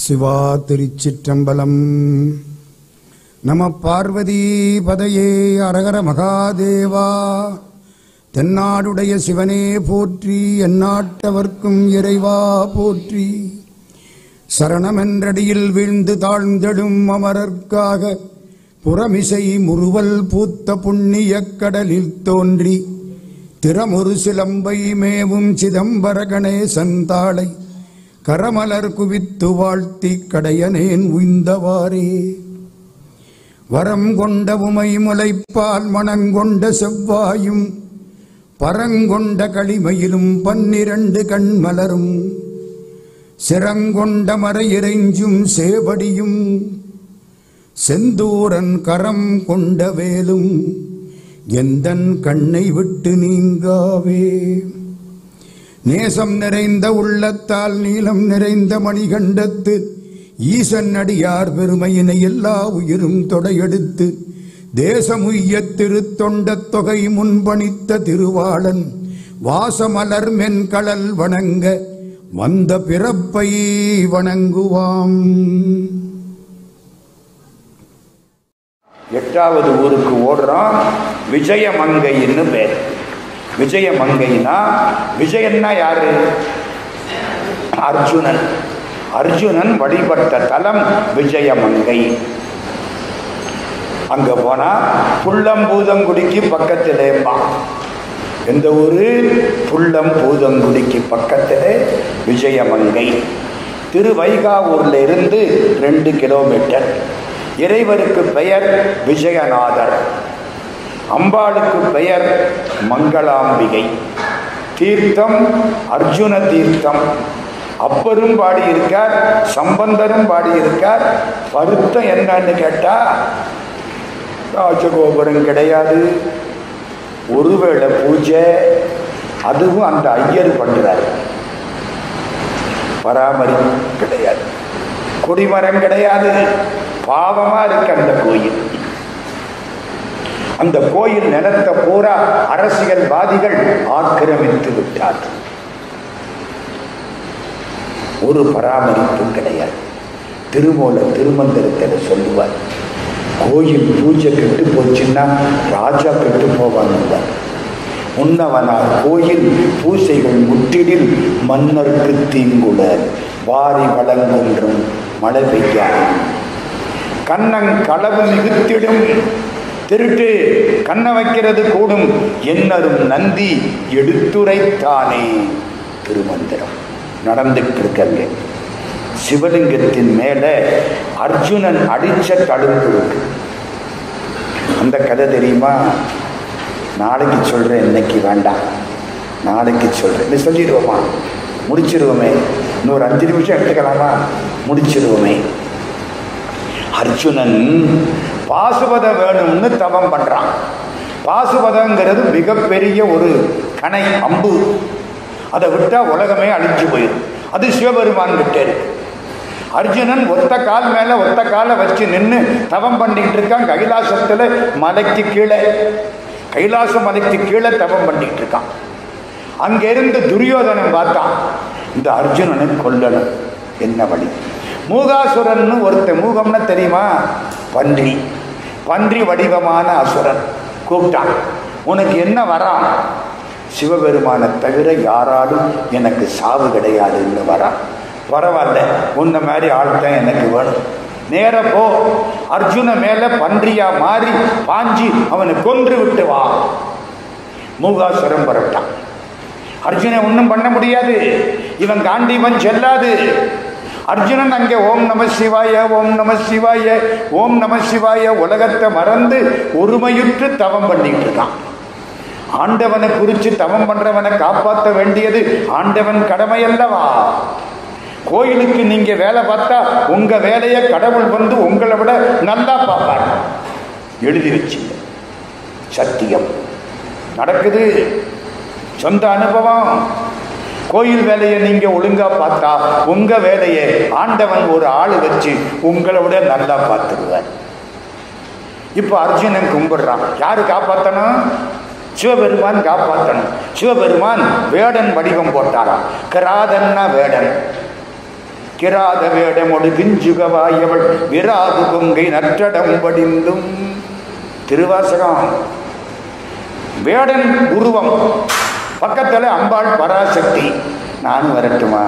சிவா திருச்சிற்றம்பலம் நம பார்வதி பதையே அரகர மகாதேவா தென்னாடுடைய சிவனே போற்றி எந்நாட்டவர்க்கும் இறைவா போற்றி சரணமென்றடியில் வீழ்ந்து தாழ்ந்தெடும் அமரர்க்காக புறமிசை முறுவல் பூத்த புண்ணியக் கடலில் தோன்றி திறமொரு சிலம்பை மேவும் சிதம்பர கணேசன் தாளை கரமலர் குவித்து வாழ்த்தி கடையனேன் உய்ந்தவாறே வரம் கொண்ட உமை முளைப்பால் மணங்கொண்ட செவ்வாயும் பரங்கொண்ட களிமையிலும் பன்னிரண்டு கண்மலரும் சிரங்கொண்ட மறையிறைஞ்சும் சேவடியும் செந்தூரன் கரம் கொண்ட வேலும் எந்தன் கண்ணை விட்டு நீங்காவே நேசம் நிறைந்த உள்ளத்தால் நீலம் நிறைந்த மணிகண்டத்து ஈசன் அடியார் பெருமையினை எல்லா உயிரும் தொடையெடுத்து தேசமுய்ய திருத்தொண்ட தொகை முன்பணித்த திருவாளன் வாசமலர் மென்கடல் வணங்க வந்த பிறப்பை வணங்குவாம் எட்டாவது ஊருக்கு ஓடுறோம் விஜயமங்கைன்னு பேர் விஜயமங்கைனா விஜயன்னா யாரு அர்ஜுனன் அர்ஜுனன் வழிபட்ட தலம் விஜயமங்கை அங்க போனா புள்ளம்பூதங்குடிக்கு பக்கத்திலேப்பா எந்த ஊரு புள்ளம் பூதங்குடிக்கு பக்கத்திலே விஜயமங்கை திருவைகாவூர்ல இருந்து ரெண்டு கிலோமீட்டர் இறைவருக்கு பெயர் விஜயநாதர் அம்பாளுக்கு பெயர் மங்களாம்பிகை தீர்த்தம் அர்ஜுன தீர்த்தம் அப்பரும் பாடியிருக்கார் சம்பந்தரும் பாடியிருக்கார் வருத்தம் என்னன்னு கேட்டா ராஜகோபுரம் கிடையாது ஒருவேளை பூஜை அதுவும் அந்த ஐயர் பண்றாரு பராமரி கிடையாது கொடிமரம் கிடையாது பாவமா இருக்கு அந்த கோயில் அந்த கோயில் நிலத்தை பூரா அரசியல்வாதிகள் ஆக்கிரமித்து விட்டார் ஒரு பராமரிப்பும் கிடையாது திருமூல திருமந்திரத்தில் சொல்லுவார் கோயில் பூஜை கெட்டு போச்சுன்னா ராஜா கெட்டு போவாங்க உன்னவனார் கோயில் பூசைகள் முற்றிடில் மன்னருக்கு தீங்குல வாரி வளங்குன்றும் மழை பெய்யாது கண்ணன் களவு மிகுத்திடும் திருட்டு கண்ண வைக்கிறது கூடும் என்னரும் நந்தி எடுத்துரைத்தானே திருமந்திரம் நடந்துட்டு இருக்கங்க சிவலிங்கத்தின் மேல அர்ஜுனன் அடிச்ச தடுப்பு இருக்கு அந்த கதை தெரியுமா நாளைக்கு சொல்றேன் இன்னைக்கு வேண்டாம் நாளைக்கு சொல்றேன் நீ சொல்லிடுவோமா முடிச்சிருவோமே இன்னொரு அஞ்சு நிமிஷம் எடுத்துக்கலாமா முடிச்சிருவோமே அர்ஜுனன் பாசுபத வேணும்னு தவம் பண்றான் பாசுபதங்கிறது மிகப்பெரிய ஒரு கணை அம்பு அதை விட்டா உலகமே அழிஞ்சு போயிடும் அது சிவபெருமான் கிட்ட இருக்கு அர்ஜுனன் ஒத்த கால் மேல ஒத்த காலை வச்சு நின்று தவம் பண்ணிட்டு இருக்கான் கைலாசத்துல மலைக்கு கீழே கைலாச மலைக்கு கீழே தவம் பண்ணிட்டு இருக்கான் அங்கிருந்து துரியோதனன் பார்த்தான் இந்த அர்ஜுனனை கொல்லணும் என்ன வழி மூகாசுரன் ஒருத்தன் மூகம்னா தெரியுமா பன்றி பன்றி வடிவமான அசுரன் கூப்பிட்டான் உனக்கு என்ன வரான் சிவபெருமானை தவிர யாராலும் எனக்கு சாவு கிடையாதுன்னு வரான் பரவாயில்ல உன்ன மாதிரி ஆள்தான் எனக்கு வேணும் நேர போ அர்ஜுன மேல பன்றியா மாறி பாஞ்சி அவனை கொன்று விட்டு வா மூகாசுரம் புறப்பட்டான் அர்ஜுனன் ஒன்றும் பண்ண முடியாது இவன் காண்டீவன் செல்லாது அர்ஜுனன் அங்கே ஓம் நம சிவாய ஓம் நம சிவாய ஓம் நம சிவாய உலகத்தை மறந்து ஒருமையுற்று தவம் பண்ணிட்டு இருக்கான் ஆண்டவனை குறித்து தவம் பண்றவனை காப்பாற்ற வேண்டியது ஆண்டவன் கடமை அல்லவா கோயிலுக்கு நீங்க வேலை பார்த்தா உங்க வேலையை கடவுள் வந்து உங்களை விட நல்லா பார்ப்பார் எழுதி வச்சு சத்தியம் நடக்குது சொந்த அனுபவம் கோயில் வேலையை நீங்க ஒழுங்கா பார்த்தா உங்க வேலையை ஆண்டவன் ஒரு ஆள் வச்சு உங்களை விட நல்லா பார்த்துருவார் இப்ப அர்ஜுனன் கும்பிடுறான் யாரு காப்பாத்தணும் சிவபெருமான் காப்பாற்றணும் சிவபெருமான் வேடன் வடிவம் போட்டாராம் கிராதன்னா வேடன் கிராத வேடமொடு கிஞ்சுகவாயவள் விராது கொங்கை நற்றடம் படிந்தும் திருவாசகம் வேடன் உருவம் பக்கத்துல அம்பாள் பராசக்தி நானும் வரட்டுமா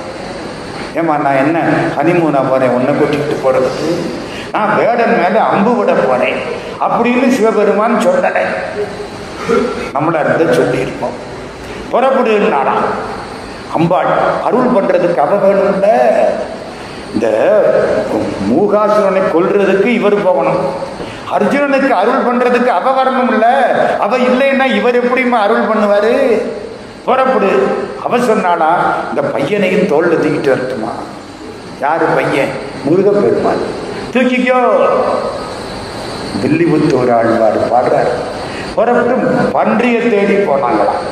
ஏமா நான் என்ன ஹனிமூனா போறேன் உன்னை கூட்டிகிட்டு போறதுக்கு நான் வேடன் மேல அம்பு விட போறேன் அப்படின்னு சிவபெருமான் சொல்லலை நம்மள இருந்த சொல்லியிருப்போம் புறப்படுனாடா அம்பாள் அருள் பண்றதுக்கு அவ வேணும்ல இந்த மூகாசுரனை கொல்றதுக்கு இவர் போகணும் அர்ஜுனனுக்கு அருள் பண்றதுக்கு அவ வரணும்ல அவ இல்லைன்னா இவர் எப்படிமா அருள் பண்ணுவாரு புறப்படு அவ சொன்னானா இந்த பையனையும் தோல்ல தூக்கிட்டு வரட்டுமா யாரு பையன் முருகப் பெருமாள் தூக்கிக்கோ வில்லிபுத்தூர் ஆழ்வார் பாடுறார் புறப்பட்டு பன்றிய தேடி போனாங்களாம்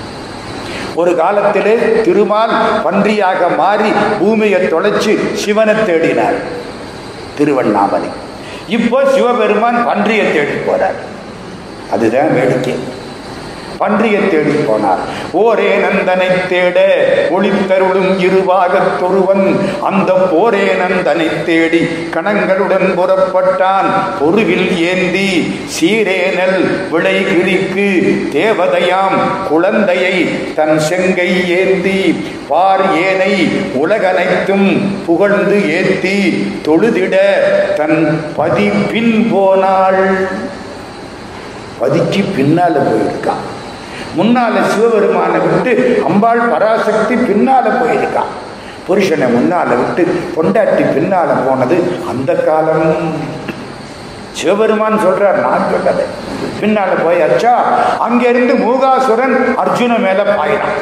ஒரு காலத்திலே திருமால் பன்றியாக மாறி பூமியை தொலைச்சு சிவனை தேடினார் திருவண்ணாமலை இப்போ சிவபெருமான் பன்றியை தேடி போறார் அதுதான் வேடிக்கை பன்றியை தேடி போனார் ஓரே நந்தனை தேட ஒளித்தருளும் இருவாகத்தொருவன் அந்த போரே நந்தனை தேடி கணங்களுடன் புறப்பட்டான் பொருவில் ஏந்தி சீரேனல் விளைகிரிக்கு தேவதையாம் குழந்தையை தன் செங்கை ஏந்தி பார் ஏனை உலகனைத்தும் புகழ்ந்து ஏத்தி தொழுதிட தன் பதி பின் போனாள் பதிக்கு பின்னால போயிருக்கான் முன்னால சிவபெருமானை விட்டு அம்பாள் பராசக்தி பின்னால போயிருக்கான் புருஷனை முன்னால விட்டு பொண்டாட்டி பின்னால போனது அந்த காலம் சிவபெருமான் சொல்றார் நான் சொல்லலை பின்னால போயாச்சா அங்கிருந்து மூகாசுரன் அர்ஜுன மேல பாயினான்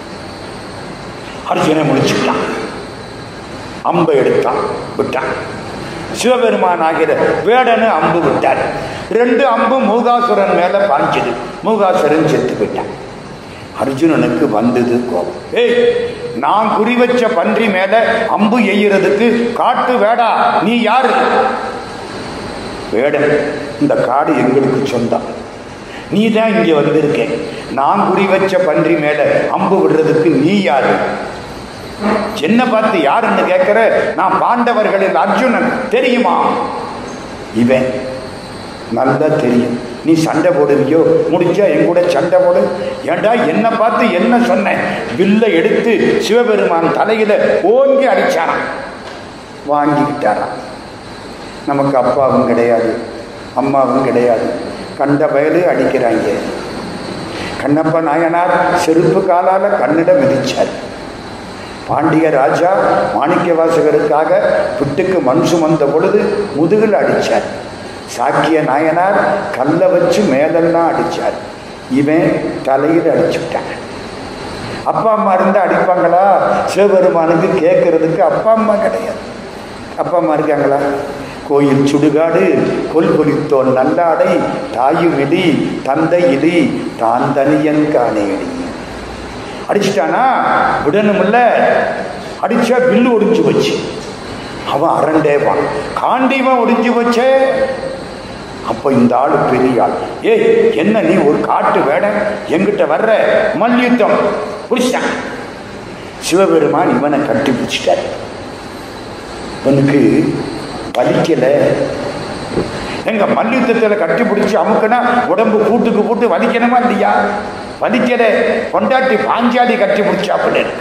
அர்ஜுனை முடிச்சுட்டான் அம்பை எடுத்தான் விட்டான் சிவபெருமான் ஆகிற வேடனு அம்பு விட்டார் ரெண்டு அம்பு மூகாசுரன் மேல பாஞ்சுது மூகாசுரன் செத்து போயிட்டான் அர்ஜுனனுக்கு வந்தது கோபம் ஏய் நான் குறி வச்ச பன்றி மேல அம்பு எய்யறதுக்கு காட்டு வேடா நீ யாரு வேடன் இந்த காடு எங்களுக்கு சொந்தம் நீ தான் இங்க வந்திருக்க நான் குறி வச்ச பன்றி மேல அம்பு விடுறதுக்கு நீ யாரு என்ன பார்த்து யாருன்னு கேட்கிற நான் பாண்டவர்களில் அர்ஜுனன் தெரியுமா இவன் நல்லா தெரியும் நீ சண்டை போடுவியோ முடிஞ்சா என் கூட சண்டை போடு ஏண்டா என்ன பார்த்து என்ன சொன்னேன் வில்லை எடுத்து சிவபெருமான் தலையில ஓங்கி அடிச்சாராம் வாங்கிக்கிட்டாராம் நமக்கு அப்பாவும் கிடையாது அம்மாவும் கிடையாது கண்ட பயலு அடிக்கிறாங்க கண்ணப்ப நாயனார் செருப்பு காலால கண்ணிட மிதிச்சார் பாண்டிய ராஜா மாணிக்க வாசகருக்காக விட்டுக்கு மண் சுமந்த பொழுது முதுகில் அடிச்சார் சாக்கிய நாயனார் கல்லை வச்சு மேலெல்லாம் அடிச்சார் இவன் தலையில் அடிச்சுட்டான் அப்பா அம்மா இருந்தா அடிப்பாங்களா சிவபெருமானுக்கு கேட்கறதுக்கு அப்பா அம்மா கிடையாது அப்பா அம்மா இருக்காங்களா கோயில் சுடுகாடு கொல் கொலித்தோன் நல்லாடை தாயும் இடி தந்தை இடி தான் தனியன் காணேடி அடிச்சிட்டானா விடணுமில்ல அடிச்சா வில்லு ஒடிஞ்சு வச்சு அவன் அரண்டேவான் காண்டிவன் ஒடிஞ்சு வச்சே அப்ப இந்த ஆளு பெரிய ஆள் ஏய் என்ன நீ ஒரு காட்டு வேட எங்கிட்ட வர்ற மல்யுத்தம் பிடிச்சிட்டான் சிவபெருமான் இவனை கட்டி பிடிச்சிட்டார் இவனுக்கு வலிக்கல எங்க மல்யுத்தத்தில் கட்டி பிடிச்சி அமுக்குனா உடம்பு கூட்டுக்கு கூட்டு வலிக்கணுமா இல்லையா வலிக்கல கொண்டாட்டி பாஞ்சாலி கட்டி பிடிச்சாப்புல இருக்கு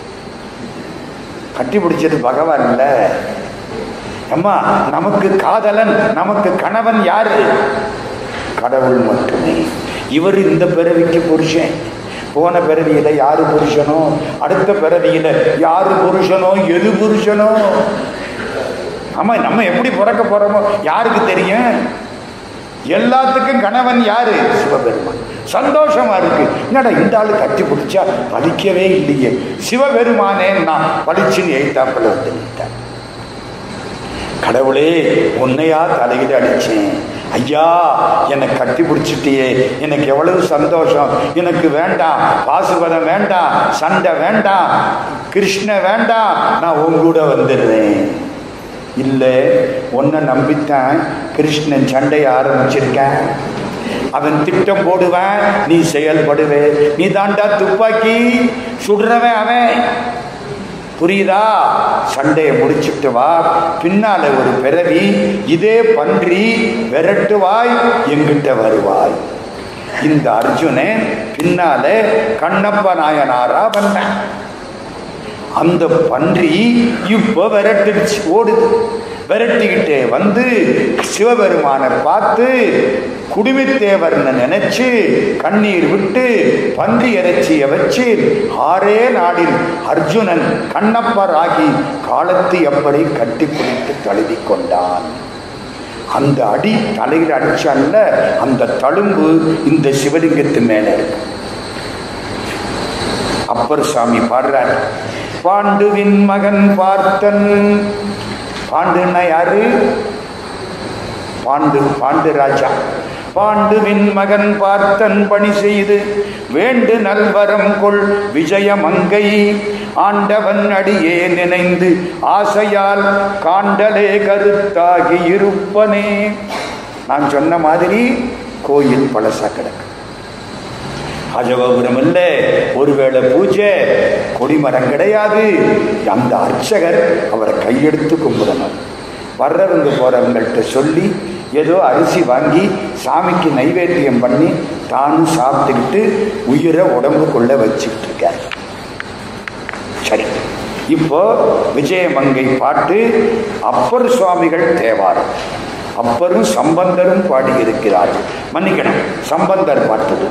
கட்டி பிடிச்சது பகவான் இல்ல அம்மா நமக்கு காதலன் நமக்கு கணவன் யாரு கடவுள் மட்டுமே இவர் இந்த பிறவிக்கு புருஷன் போன பிறவியில யாரு புருஷனோ அடுத்த பிறவியில யாரு புருஷனோ எது புருஷனோ ஆமா நம்ம எப்படி பிறக்க போறோமோ யாருக்கு தெரியும் எல்லாத்துக்கும் கணவன் யாரு சிவபெருமான் சந்தோஷமா இருக்கு என்னடா இந்த ஆளு கட்டி பிடிச்சா வலிக்கவே இல்லையே சிவபெருமானே நான் பளிச்சுன்னு எழுத்தாப்பில் வந்து நின்றார் கடவுளே உன்னையா தலையில அடிச்சேன் ஐயா என்னை கட்டி பிடிச்சிட்டியே எனக்கு எவ்வளவு சந்தோஷம் எனக்கு வேண்டாம் பாசுபதம் வேண்டாம் சண்டை வேண்டாம் கிருஷ்ண வேண்டாம் நான் உன் கூட வந்துடுறேன் இல்லை உன்னை நம்பித்தான் கிருஷ்ணன் சண்டையை ஆரம்பிச்சிருக்கேன் அவன் திட்டம் போடுவான் நீ செயல்படுவே நீ தாண்டா துப்பாக்கி சுடுறவன் அவன் புரியுதா சண்டையை முடிச்சிட்டு வா பின்னால ஒரு பிறவி இதே பன்றி விரட்டுவாய் எங்கிட்ட வருவாய் இந்த அர்ஜுனன் பின்னால கண்ணப்ப நாயனாரா வந்தான் அந்த பன்றி இப்ப விரட்டிடுச்சு ஓடுது விரட்டிக்கிட்டே வந்து சிவபெருமானை பார்த்து குடுமித்தேவர்னு நினைச்சு கண்ணீர் விட்டு பன்றி இறைச்சியை வச்சு ஆறே நாளில் அர்ஜுனன் கண்ணப்பராகி காலத்து எப்படி கட்டிப்பிடித்து தழுவி கொண்டான் அந்த அடி தலையில் அடிச்சான்ல அந்த தழும்பு இந்த சிவலிங்கத்து மேல இருக்கு அப்பர் சாமி பாடுறார் பாண்டுவின் மகன் பார்த்தன் பாண்டுன்னா யாரு பாண்டு பாண்டு ராஜா பாண்டுவின் மகன் பார்த்தன் பணி செய்து வேண்டு நல்வரம் கொள் விஜயமங்கை ஆண்டவன் அடியே நினைந்து ஆசையால் காண்டலே கருத்தாகி இருப்பனே நான் சொன்ன மாதிரி கோயில் பழசா கிடக்கு அஜகோபுரம் இல்ல ஒருவேளை பூஜை கொடிமரம் கிடையாது அந்த அர்ச்சகர் அவரை கையெடுத்து கும்பிடணும் வர்றவங்க போறவங்கள்ட்ட சொல்லி ஏதோ அரிசி வாங்கி சாமிக்கு நைவேத்தியம் பண்ணி தானும் சாப்பிட்டுக்கிட்டு உயிரை உடம்புக்குள்ள வச்சுக்கிட்டு இருக்கார் சரி இப்போ விஜயமங்கை பாட்டு அப்பர் சுவாமிகள் தேவாரம் அப்பரும் சம்பந்தரும் பாடியிருக்கிறார்கள் மன்னிக்கணும் சம்பந்தர் பாட்டுது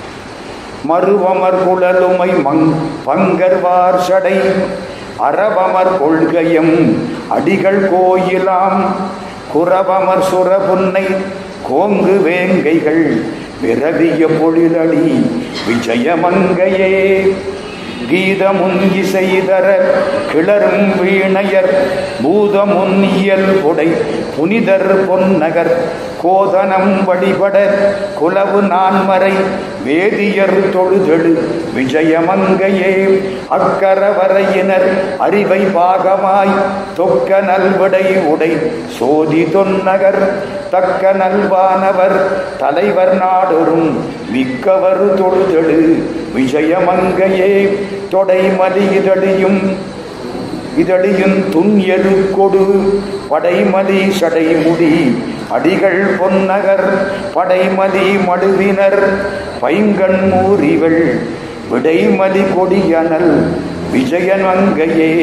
மறுவமர் குழலுமை மங் பங்கர்வார் சடை அறவமர் கொள்கையும் அடிகள் கோயிலாம் குறவமர் சுரபுன்னை கோங்கு வேங்கைகள் விரவிய பொழிலடி விஜயமங்கையே கீதமுன் இசைதர கிளரும் வீணையர் பூதமுன் இயல் புடை புனிதர் பொன்னகர் கோதனம் வழிபட குலவு நான்மறை வேதியர் தொழுதெழு விஜயமங்கையே அக்கரவரையினர் அறிவை பாகமாய் தொக்க நல்விடை உடை சோதி தொன்னகர் தக்க நல்வானவர் தலைவர் நாடொரும் மிக்கவர் தொழுதெழு விஜயமங்கையே தொடை மலி இதழியும் இதழியும் துண்யரு கொடு படைமலி சடைமுடி அடிகள் பொன்னகர் படைமலி மடுவினர் பைங்கண் மூரிகள் விடைமலி கொடியனல் விஜயமங்கையே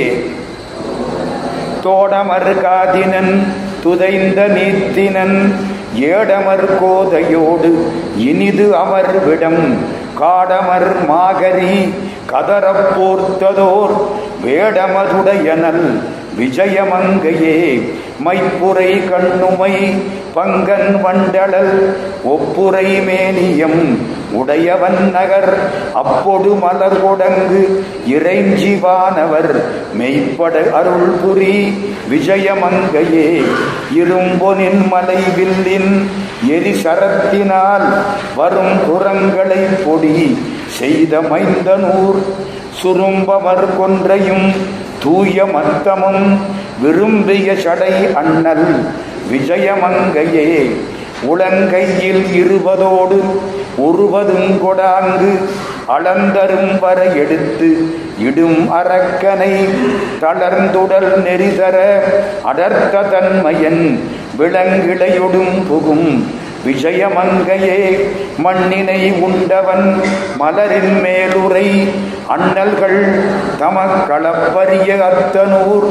தோடமர் காதினன் துதைந்த நீத்தினன் ஏடமர் கோதையோடு இனிது அமர் விடம் காடமர் மாகரி கதறப் போர்த்ததோர் வேடமதுடையனல் விஜயமங்கையே மைப்புரை கண்ணுமை பங்கன் வண்டளல் ஒப்புரை மேனியம் உடையவன் நகர் அப்பொடு மலர் கொடங்கு இறைஞ்சிவானவர் மெய்ப்பட அருள் புரி விஜயமங்கையே இரும்பொனின் மலை வில்லின் எரி சரத்தினால் வரும் புறங்களை பொடி செய்த மைந்தனூர் சுரும்பமர் கொன்றையும் தூய மத்தமும் விரும்பிய சடை அண்ணல் விஜயமங்கையே உளங்கையில் இருபதோடு ஒருவதும் கொடாங்கு அளந்தரும் வர எடுத்து இடும் அரக்கனை தளர்ந்துடல் நெறிதர அடர்த்த தன்மையன் விலங்கிளையொடும் புகும் விஜயமங்கையே மண்ணினை உண்டவன் மலரின் மேலுரை அண்ணல்கள் தமக்களப்பரிய அத்தனூர்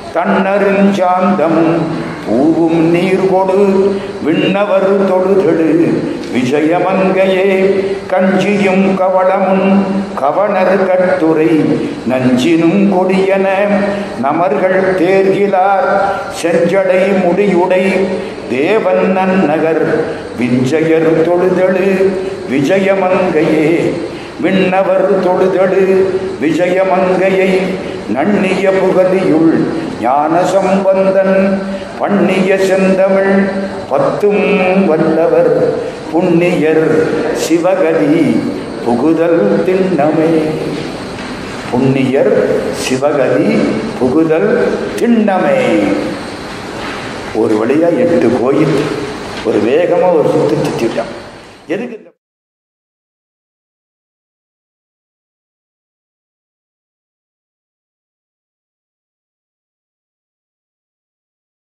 தன்னருஞ்சாந்தமும் பூவும் நீர் கொடு விண்ணவர் தொழுதெழு விஜயமங்கையே கஞ்சியும் கவளமும் கவணர் கட்டுரை நஞ்சினும் கொடியன நமர்கள் தேர்கிலார் செஞ்சடை முடியுடை தேவன் நன்னகர் விஞ்சயர் தொழுதெழு விஜயமங்கையே விண்ணவர் தொழுதெழு விஜயமங்கையை நன்னிய புகலியுள் ஞான சம்பந்தன் பண்ணிய செந்தமிழ் பத்தும் வல்லவர் புண்ணியர் சிவகதி புகுதல் திண்ணமே புண்ணியர் சிவகதி புகுதல் திண்ணமே ஒரு வழியா எட்டு கோயில் ஒரு வேகமா ஒரு சுத்து சுத்திட்டான் எதுக்கு இந்த